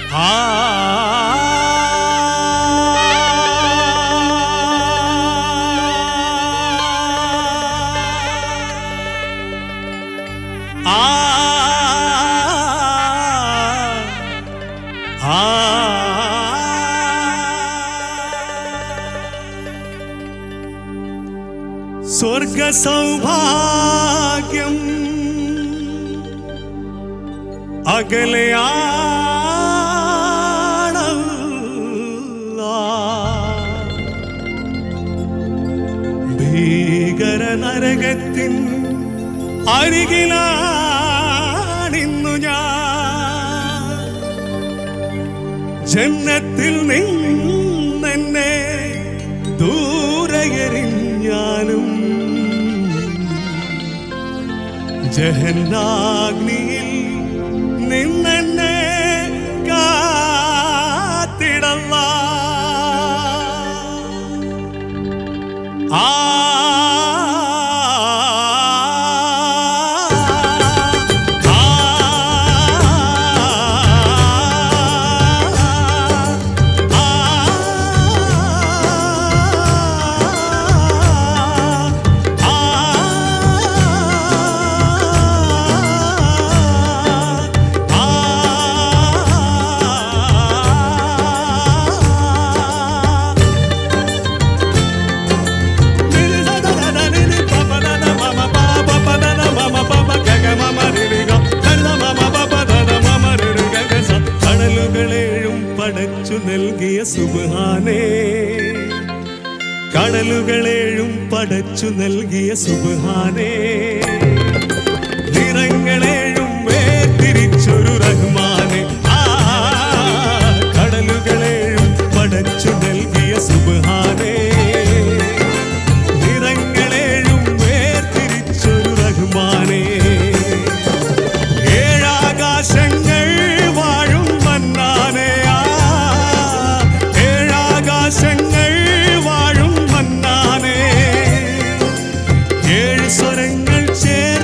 സ്വർഗ സൗഭാഗ്യം ഭീകര നരകത്തിൻ അരികിലാണിന്നു ഞാൻ ജന്നത്തിൽ നിന്നെന്നെ ദൂരയെറിഞ്ഞാലും ജഹന്നാഗ്നിയിൽ നിന്നെന്നെ കാത്തിടല്ല ആ കടലുകളേഴും പടച്ചു നൽകിയ സുബാനേ കടലുകളേഴും പടച്ചു നൽകിയ സുബാനേ നിറങ്ങളേഴും വേർതിരിച്ചൊരു റഹ്മാനെ ആ കടലുകളേഴും പടച്ചു നൽകിയ സുബാനേ നിറങ്ങളേഴും വേർതിരിച്ചൊരു റഹ്മാനേ ഏഴാകാശങ്ങൾ വാഴും മന്നാനെ ആ ഏഴാകാശങ്ങൾ വാഴും മന്നാനെ ഏഴ് സ്വരങ്ങൾ ചേർ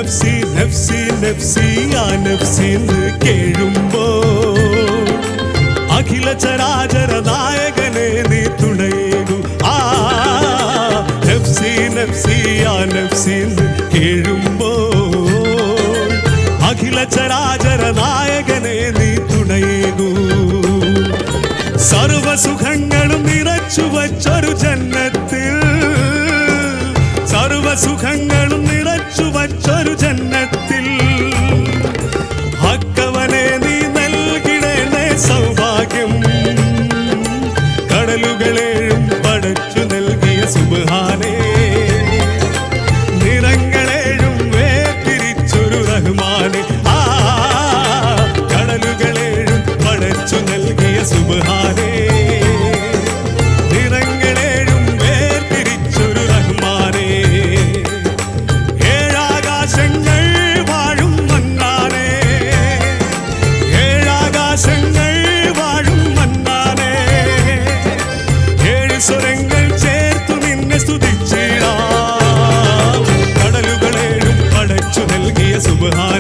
നഫ്സി നഫ്സി നഫ്സി ആ നഫ്സി എന്ന് കേഴുമ്പോ അഖില ചരാചര നായകനെ നീ തുണയേകു ആ നഫ്സി നഫ്സി ആ നഫ്സി എന്ന് കേഴുമ്പോ അഖില ചരാചര നായകനെ നീ തുണയേകൂ സർവസുഖങ്ങളും നിറച്ചു വച്ചൊരു ജന്നത്തിൽ സർവസുഖങ്ങളും നിറച്ചു വച്ചൊരു ജന്നത്തിൽ ഹക്കവനെ നീ നൽകിടേണേ സൗഭാഗ്യം കടലുകളേഴും പടച്ചു നൽകിയ സുബാനേ നിറങ്ങളേഴും വേർതിരിച്ചൊരു റഹ്മാനെ ആ കടലുകളേഴും പടച്ചു നൽകിയ സുബാനേ നിറങ്ങളേഴും വേർതിരിച്ചൊരു റഹ്മാനേ ഏഴാകാശങ്ങൾ വാഴും മന്നാനേ ഏഴാകാശങ്ങൾ വാഴും മന്നാനേ ഏഴ് സ്വരങ്ങൾ ചേർത്തു നിന്നെ സ്തുതിച്ചിടാം കടലുകളേഴും പടച്ചു നൽകിയ സുബഹാന